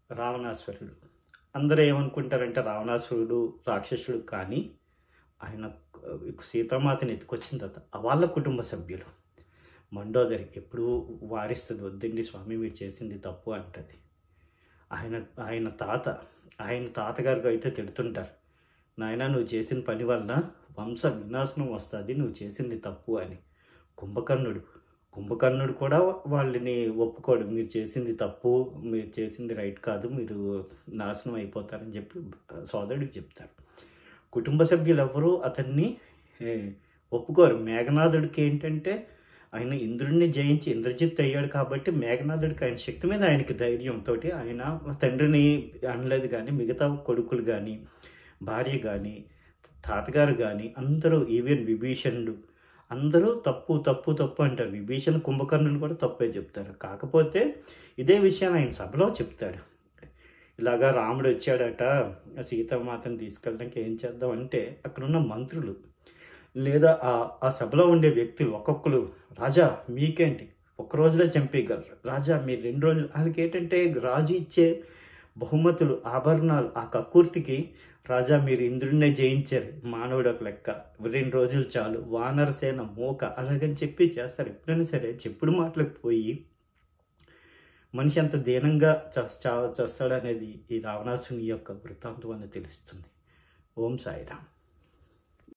రావణాసురుడు అందరూ ఏమనుకుంటారంటే రావణాసురుడు రాక్షసుడు కానీ ఆయన సీతామాతని ఎత్తుకొచ్చిన తర్వాత వాళ్ళ కుటుంబ సభ్యులు మండోదరి ఎప్పుడు వారిస్తుంది వద్దండి స్వామి మీరు చేసింది తప్పు అంటది ఆయన ఆయన తాత ఆయన తాతగారికి అయితే తిడుతుంటారు నాయన నువ్వు చేసిన పని వలన వంశ వినాశనం వస్తుంది నువ్వు చేసింది తప్పు అని కుంభకర్ణుడు కుంభకర్ణుడు కూడా వాళ్ళని ఒప్పుకోడు మీరు చేసింది తప్పు మీరు చేసింది రైట్ కాదు మీరు నాశనం అయిపోతారని చెప్పి సోదరుడికి చెప్తారు కుటుంబ సభ్యులు ఎవరు అతన్ని ఏ, ఒప్పుకోరు మేఘనాథుడికి ఏంటంటే ఆయన ఇంద్రుడిని జయించి ఇంద్రజిత్ అయ్యాడు కాబట్టి మేఘనాథుడికి ఆయన శక్తి మీద ఆయనకి ధైర్యంతో ఆయన తండ్రిని అనలేదు కానీ మిగతా కొడుకులు కానీ భార్య కానీ తాతగారు కానీ అందరూ ఈవెన్ విభీషణుడు అందరూ తప్పు తప్పు తప్పు అంటారు విభీషణ కుంభకర్ణులు కూడా తప్పే చెప్తారు కాకపోతే ఇదే విషయాన్ని ఆయన సభలో చెప్తాడు ఇలాగా రాముడు వచ్చాడట ఆ సీతామాతను తీసుకెళ్ళడానికి ఏం చేద్దాం అంటే అక్కడున్న మంత్రులు లేదా ఆ ఆ సభలో ఉండే వ్యక్తులు ఒక్కొక్కరు రాజా మీకేంటి ఒక్క రోజులో చంపేయగలరు రాజా మీరు రెండు రోజులు వాళ్ళకి ఏంటంటే రాజు ఇచ్చే బహుమతులు ఆభరణాలు ఆ కక్కుర్తికి రాజా మీరు ఇంద్రుడినే జయించారు మానవుడు ఒక లెక్క రెండు రోజులు చాలు వానరసేన మోక అలాగని చెప్పి చేస్తారు ఎప్పుడైనా సరే చెప్పుడు మాటలకు పోయి మనిషి అంత దీనంగా చ- చా చేస్తాడనేది ఈ రావణాసుని యొక్క వృత్తాంతం అని తెలుస్తుంది ఓం సాయిరామ్